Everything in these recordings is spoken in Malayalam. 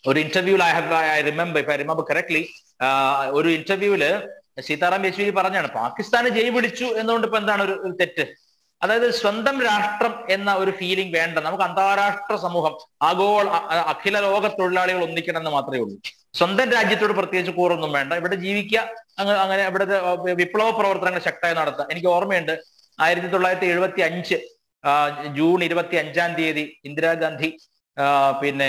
ഒരു ഇന്റർവ്യൂവിൽ I have I remember if I remember correctly ഒരു ഇന്റർവ്യൂവില് സീതാറാം യെച്ചൂരി പറഞ്ഞാണ് പാകിസ്ഥാന് ജയ് വിളിച്ചു എന്നുകൊണ്ട് ഇപ്പൊ എന്താണ് ഒരു ഒരു തെറ്റ് അതായത് സ്വന്തം രാഷ്ട്രം എന്ന ഒരു ഫീലിംഗ് വേണ്ട നമുക്ക് അന്താരാഷ്ട്ര സമൂഹം ആഗോള അ- അ- അഖില ലോക തൊഴിലാളികൾ ഒന്നിക്കണം എന്ന് മാത്രമേ ഉള്ളൂ സ്വന്തം രാജ്യത്തോട് പ്രത്യേകിച്ച് കൂറൊന്നും വേണ്ട ഇവിടെ ജീവിക്കുക അങ്ങ് അങ്ങനെ ഇവിടുത്തെ അഹ് വിപ്ലവ പ്രവർത്തനങ്ങൾ ശക്തമായി നടത്തുക എനിക്ക് ഓർമ്മയുണ്ട് ആയിരത്തി തൊള്ളായിരത്തി എഴുപത്തി അഞ്ച് ജൂൺ ഇരുപത്തി അഞ്ചാം തീയതി ഇന്ദിരാഗാന്ധി ആ, പിന്നെ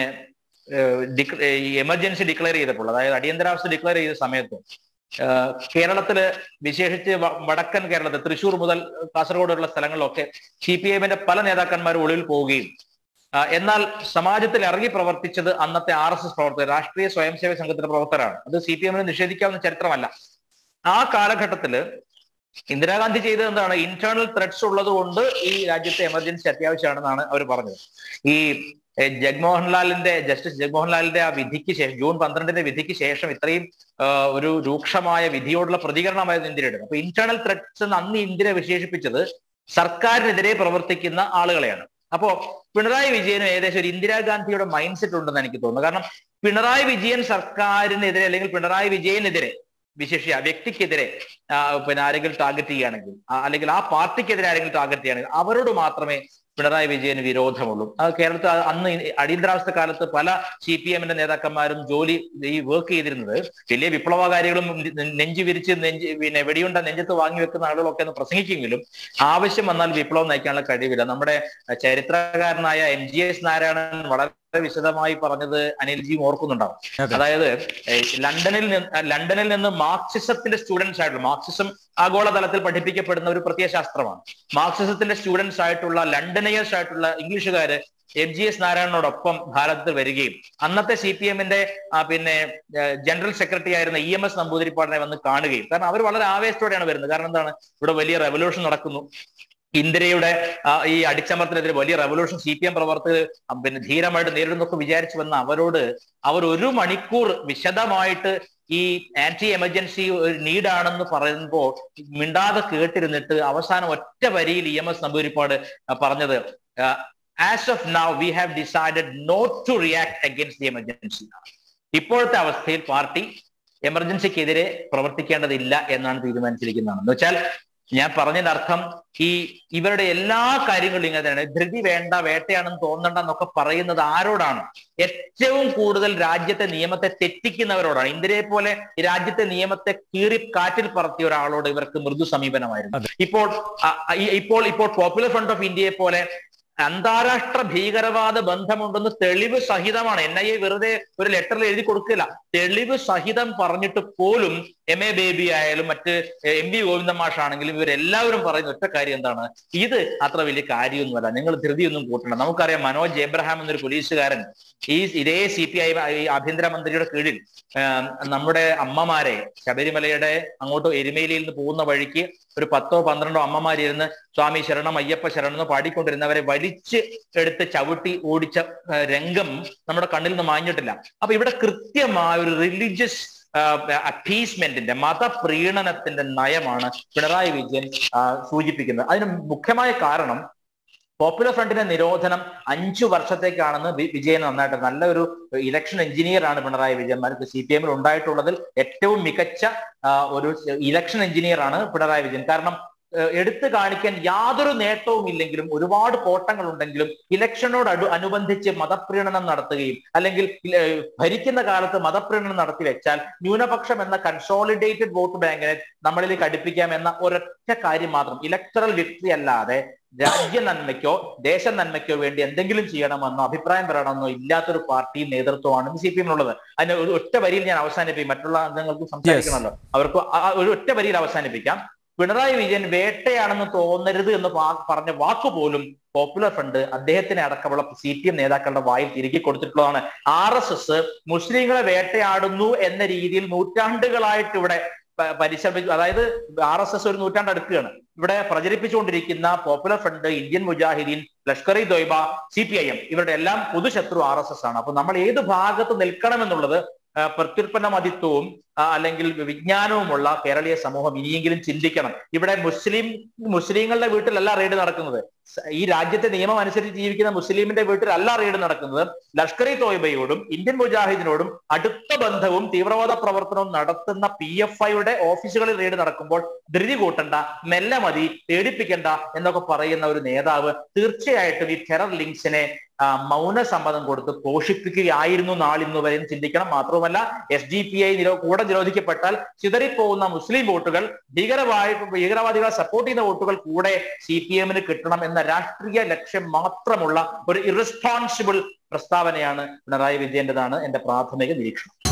എമർജൻസി ഡിക്ലെയർ ചെയ്തപ്പോൾ അതായത് അടിയന്തരാവസ്ഥ ഡിക്ലെയർ ചെയ്ത സമയത്ത് ആ, കേരളത്തില് വിശേഷിച്ച് വ- വടക്കൻ കേരളത്തിൽ തൃശൂർ മുതൽ കാസർഗോഡുള്ള സ്ഥലങ്ങളിലൊക്കെ സി പി എമ്മിന്റെ പല നേതാക്കന്മാർ ഒളിവിൽ പോവുകയും ആ, എന്നാൽ സമാജത്തിൽ ഇറങ്ങി പ്രവർത്തിച്ചത് അന്നത്തെ ആർ എസ് എസ് പ്രവർത്തകർ രാഷ്ട്രീയ സ്വയം സേവക സംഘത്തിന്റെ പ്രവർത്തകരാണ് അത് സി പി എമ്മിന് നിഷേധിക്കാവുന്ന ചരിത്രമല്ല ആ കാലഘട്ടത്തില് ഇന്ദിരാഗാന്ധി ചെയ്തത് എന്താണ് ഇന്റേണൽ ത്രെഡ്സ് ഉള്ളത് കൊണ്ട് ഈ രാജ്യത്തെ എമർജൻസി അത്യാവശ്യമാണെന്നാണ് അവർ പറഞ്ഞത് ഈ എ, ജഗ്മോഹൻലാലിന്റെ ജസ്റ്റിസ് ജഗ്മോഹൻലാലിന്റെ ആ വിധിക്ക് ശേഷം ജൂൺ പന്ത്രണ്ടിന്റെ വിധിക്ക് ശേഷം ഇത്രയും ആ, ഒരു രൂക്ഷമായ വിധിയോടുള്ള പ്രതികരണമായിരുന്നു ഇന്ത്യയുടെ അപ്പൊ ഇന്റേണൽ ത്രെഡ്സ് എന്ന് അന്ന് ഇന്ത്യ വിശേഷിപ്പിച്ചത് സർക്കാരിനെതിരെ പ്രവർത്തിക്കുന്ന ആളുകളെയാണ് അപ്പോ പിണറായി വിജയനും ഏകദേശം ഒരു ഇന്ദിരാഗാന്ധിയുടെ മൈൻഡ് സെറ്റ് ഉണ്ടെന്ന് എനിക്ക് തോന്നുന്നു കാരണം പിണറായി വിജയൻ സർക്കാരിനെതിരെ അല്ലെങ്കിൽ പിണറായി വിജയനെതിരെ വിശേഷിയ വ്യക്തിക്കെതിരെ ആ, പിന്നെ ആരെങ്കിലും ടാർഗറ്റ് ചെയ്യുകയാണെങ്കിൽ ആ, അല്ലെങ്കിൽ ആ പാർട്ടിക്കെതിരെ ആരെങ്കിലും ടാർഗറ്റ് ചെയ്യുകയാണെങ്കിൽ അവരോട് മാത്രമേ പിണറായി വിജയന് വിരോധമുള്ളൂ അത് കേരളത്തിൽ അ- അന്ന് ഈ അടിയന്തരാവസ്ഥ കാലത്ത് പല സി പി എമ്മിന്റെ നേതാക്കന്മാരും ജോലി ഈ വർക്ക് ചെയ്തിരുന്നത് വലിയ വിപ്ലവകാരികളും നെ- നെഞ്ചു വിരിച്ച് നെഞ്ച് പിന്നെ വെടിയുണ്ട നെഞ്ചത്ത് വാങ്ങി വെക്കുന്ന ആളുകളൊക്കെ ഒന്ന് പ്രസംഗിക്കുമെങ്കിലും ആവശ്യം വന്നാൽ വിപ്ലവം നയിക്കാനുള്ള കഴിവില്ല നമ്മുടെ ചരിത്രകാരനായ എം ജി എസ് നാരായണൻ വളരെ വിശദമായി പറഞ്ഞത് അനിൽജിയും ഓർക്കുന്നുണ്ടാവും അതെ. അതായത് ഏഹ്, ലണ്ടനിൽ നിന്ന് ലണ്ടനിൽ നിന്ന് മാർക്സിസത്തിന്റെ സ്റ്റുഡൻസ് ആയിട്ടുള്ള മാർക്സിസം ആഗോളതലത്തിൽ പഠിപ്പിക്കപ്പെടുന്ന ഒരു പ്രത്യയ ശാസ്ത്രമാണ് മാർക്സിസത്തിന്റെ സ്റ്റുഡൻസ് ആയിട്ടുള്ള ലണ്ടനേഴ്സ് ആയിട്ടുള്ള ഇംഗ്ലീഷുകാര് എം ജി എസ് നാരായണനോടൊപ്പം ഭാരതത്തിൽ വരികയും അന്നത്തെ സി പി എമ്മിന്റെ പിന്നെ ഏഹ്, ജനറൽ സെക്രട്ടറി ആയിരുന്ന ഇ എം എസ് നമ്പൂതിരിപ്പാടിനെ വന്ന് കാണുകയും കാരണം അവർ വളരെ ആവേശത്തോടെയാണ് വരുന്നത് കാരണം എന്താണ് ഇവിടെ വലിയ റെവല്യൂഷൻ നടക്കുന്നു ഇന്ദിരയുടെ ആ, ഈ അടിച്ചമർത്തിനെതിരെ വലിയ റെവല്യൂഷൻ സി പി എം പ്രവർത്തകർ ആ, പിന്നെ ധീരമായിട്ട് നേരിടുന്നൊക്കെ വിചാരിച്ചു വന്ന അവരോട് അവർ ഒരു മണിക്കൂർ വിശദമായിട്ട് ഈ ആന്റി എമർജൻസി ഒരു നീഡാണെന്ന് പറയുമ്പോൾ മിണ്ടാതെ കേട്ടിരുന്നിട്ട് അവസാനം ഒറ്റ വരിയിൽ ഇ എം എസ് നമ്പൂരിപ്പാട് ആ, പറഞ്ഞത് as of now we have decided not to react against the emergency ഇപ്പോഴത്തെ അവസ്ഥയിൽ പാർട്ടി എമർജൻസിക്കെതിരെ പ്രവർത്തിക്കേണ്ടതില്ല എന്നാണ് തീരുമാനിച്ചിരിക്കുന്നതാണ് എന്ന് വെച്ചാൽ ഞാൻ പറഞ്ഞതിന്റെ അർത്ഥം ഈ ഇവരുടെ എല്ലാ കാര്യങ്ങളും ഇങ്ങനെയാണ് ധൃതി വേണ്ട വേട്ടയാണെന്ന് തോന്നണ്ട എന്നൊക്കെ പറയുന്നത് ആരോടാണ് ഏറ്റവും കൂടുതൽ രാജ്യത്തെ നിയമത്തെ തെറ്റിക്കുന്നവരോടാണ് ഇന്ത്യയെ പോലെ ഈ രാജ്യത്തെ നിയമത്തെ കീറി കാറ്റിൽ പറത്തിയ ഒരാളോട് ഇവർക്ക് മൃദു സമീപനമായിരുന്നു ഇപ്പോൾ അ- അ- ഈ- ഇപ്പോൾ ഇപ്പോൾ പോപ്പുലർ ഫ്രണ്ട് ഓഫ് ഇന്ത്യയെ പോലെ അന്താരാഷ്ട്ര ഭീകരവാദ ബന്ധമുണ്ടെന്ന് തെളിവ് സഹിതമാണ് എൻ ഐ എ വെറുതെ ഒരു ലെറ്ററിൽ എഴുതി കൊടുക്കില്ല തെളിവ് സഹിതം പറഞ്ഞിട്ട് പോലും എം എ ബേബി ആയാലും മറ്റ് എം വി ഗോവിന്ദൻ മാഷാണെങ്കിലും ഇവരെല്ലാവരും പറയുന്ന ഒറ്റ കാര്യം എന്താണ് ഇത് അത്ര വലിയ കാര്യമൊന്നുമല്ല നിങ്ങൾ ധൃതിയൊന്നും കൂട്ടണം നമുക്കറിയാം മനോജ് എബ്രഹാം എന്നൊരു പോലീസുകാരൻ ഈ ഇതേ സി പി ഐ ആഭ്യന്തരമന്ത്രിയുടെ കീഴിൽ ആം, നമ്മുടെ അമ്മമാരെ ശബരിമലയുടെ അങ്ങോട്ട് എരുമേലിയിൽ നിന്ന് പോകുന്ന വഴിക്ക് ഒരു പത്തോ പന്ത്രണ്ടോ അമ്മമാരിരുന്ന് സ്വാമി ശരണം അയ്യപ്പ ശരണം എന്ന് പാടിക്കൊണ്ടിരുന്നവരെ വലിച്ച് എടുത്ത് ചവിട്ടി ഓടിച്ച ആ, രംഗം നമ്മുടെ കണ്ണിൽ നിന്ന് മാഞ്ഞിട്ടില്ല അപ്പൊ ഇവിടെ കൃത്യമായ ഒരു റിലീജിയസ് അപ്പീസ്മെന്റിന്റെ മതപ്രീണനത്തിന്റെ നയമാണ് പിണറായി വിജയൻ ആ, സൂചിപ്പിക്കുന്നത് അതിന് മുഖ്യമായ കാരണം പോപ്പുലർ ഫ്രണ്ടിന്റെ നിരോധനം അഞ്ചു വർഷത്തേക്കാണെന്ന് വി- വിജയൻ നന്നായിട്ട് നല്ലൊരു ഇലക്ഷൻ എഞ്ചിനീയർ ആണ് പിണറായി വിജയൻ മറ്റ് സി പി എമ്മിൽ ഉണ്ടായിട്ടുള്ളതിൽ ഏറ്റവും മികച്ച ആ, ഒരു ഇലക്ഷൻ എഞ്ചിനീയർ ആണ് പിണറായി വിജയൻ കാരണം ഏഹ്, എടുത്തു കാണിക്കാൻ യാതൊരു നേട്ടവും ഇല്ലെങ്കിലും ഒരുപാട് കോട്ടങ്ങൾ ഉണ്ടെങ്കിലും ഇലക്ഷനോട് അടു അനുബന്ധിച്ച് മതപ്രീണനം നടത്തുകയും അല്ലെങ്കിൽ ഏഹ്, ഭരിക്കുന്ന കാലത്ത് മതപ്രീണനം നടത്തി വെച്ചാൽ ന്യൂനപക്ഷം എന്ന കൺസോളിഡേറ്റഡ് വോട്ട് ബാങ്കിനെ നമ്മളിലേക്ക് അടുപ്പിക്കാം എന്ന ഒരൊറ്റ കാര്യം മാത്രം ഇലക്ടറൽ വിക്ടറി അല്ലാതെ രാജ്യ നന്മയ്ക്കോ ദേശ നന്മയ്ക്കോ വേണ്ടി എന്തെങ്കിലും ചെയ്യണമെന്നോ അഭിപ്രായം പറയണമെന്നോ ഇല്ലാത്തൊരു പാർട്ടി നേതൃത്വമാണ് സി പി എമ്മിനുള്ളത് അതിന് ഒരു ഒറ്റ വരിയിൽ ഞാൻ അവസാനിപ്പിക്കും മറ്റുള്ള അംഗങ്ങൾക്ക് സംസാരിക്കണമല്ലോ അവർക്ക് ആ- ആ ഒരു ഒറ്റ വരിയിൽ അവസാനിപ്പിക്കാം പിണറായി വിജയൻ വേട്ടയാണെന്ന് തോന്നരുത് എന്ന് വാ- പറഞ്ഞ വാക്ക് പോലും പോപ്പുലർ ഫ്രണ്ട് അദ്ദേഹത്തിനെ അടക്കമുള്ള സി പി എം നേതാക്കളുടെ വായിൽ തിരികെ കൊടുത്തിട്ടുള്ളതാണ് ആർ എസ് എസ് മുസ്ലിങ്ങളെ വേട്ടയാടുന്നു എന്ന രീതിയിൽ നൂറ്റാണ്ടുകളായിട്ട് ഇവിടെ പ- പരിശ്രമിച്ചു അതായത് ആർ എസ് എസ് ഒരു നൂറ്റാണ്ട് അടുക്കുകയാണ് ഇവിടെ പ്രചരിപ്പിച്ചുകൊണ്ടിരിക്കുന്ന popular front Indian Mujahideen Lashkar e Taiba C P I M ഇവരുടെ എല്ലാം പൊതുശത്രു ആർ എസ് എസ് ആണ് അപ്പൊ നമ്മൾ ഏത് ഭാഗത്ത് നിൽക്കണം എന്നുള്ളത് ആ, പ്രത്യുൽപ്പന്ന മതിത്വവും ആ, അല്ലെങ്കിൽ വിജ്ഞാനവുമുള്ള കേരളീയ സമൂഹം ഇനിയെങ്കിലും ചിന്തിക്കണം ഇവിടെ മുസ്ലിം മുസ്ലിങ്ങളുടെ വീട്ടിലല്ല റെയ്ഡ് നടക്കുന്നത് സ- ഈ രാജ്യത്തെ നിയമം അനുസരിച്ച് ജീവിക്കുന്ന മുസ്ലിമിന്റെ വീട്ടിലല്ല റെയ്ഡ് നടക്കുന്നത് ലഷ്കർ ഇ തോയ്ബയോടും ഇന്ത്യൻ മുജാഹിദിനോടും അടുത്ത ബന്ധവും തീവ്രവാദ പ്രവർത്തനവും നടത്തുന്ന പി എഫ് ഐയുടെ ഓഫീസുകളിൽ റെയ്ഡ് നടക്കുമ്പോൾ ധൃതി കൂട്ടണ്ട മെല്ലെ മതി പേടിപ്പിക്കണ്ട എന്നൊക്കെ പറയുന്ന ഒരു നേതാവ് തീർച്ചയായിട്ടും ഈ ടെറർ ലിങ്ക്സിനെ ആ, മൗന സമ്മതം കൊടുത്ത് പോഷിപ്പിക്കുകയായിരുന്നു നാളിന്ന് വരെയും ചിന്തിക്കണം മാത്രവുമല്ല എസ് ഡി പി ഐ നിരോ കൂടെ നിരോധിക്കപ്പെട്ടാൽ ചിതറിപ്പോകുന്ന മുസ്ലിം വോട്ടുകൾ ഭീകരവാദി ഭീകരവാദികളെ സപ്പോർട്ട് ചെയ്യുന്ന വോട്ടുകൾ കൂടെ സി പി എമ്മിന് കിട്ടണം എന്ന രാഷ്ട്രീയ ലക്ഷ്യം മാത്രമുള്ള ഒരു ഇറസ്പോൺസിബിൾ പ്രസ്താവനയാണ് പിണറായി വിജയന്റേതാണ് എന്റെ പ്രാഥമിക നിരീക്ഷണം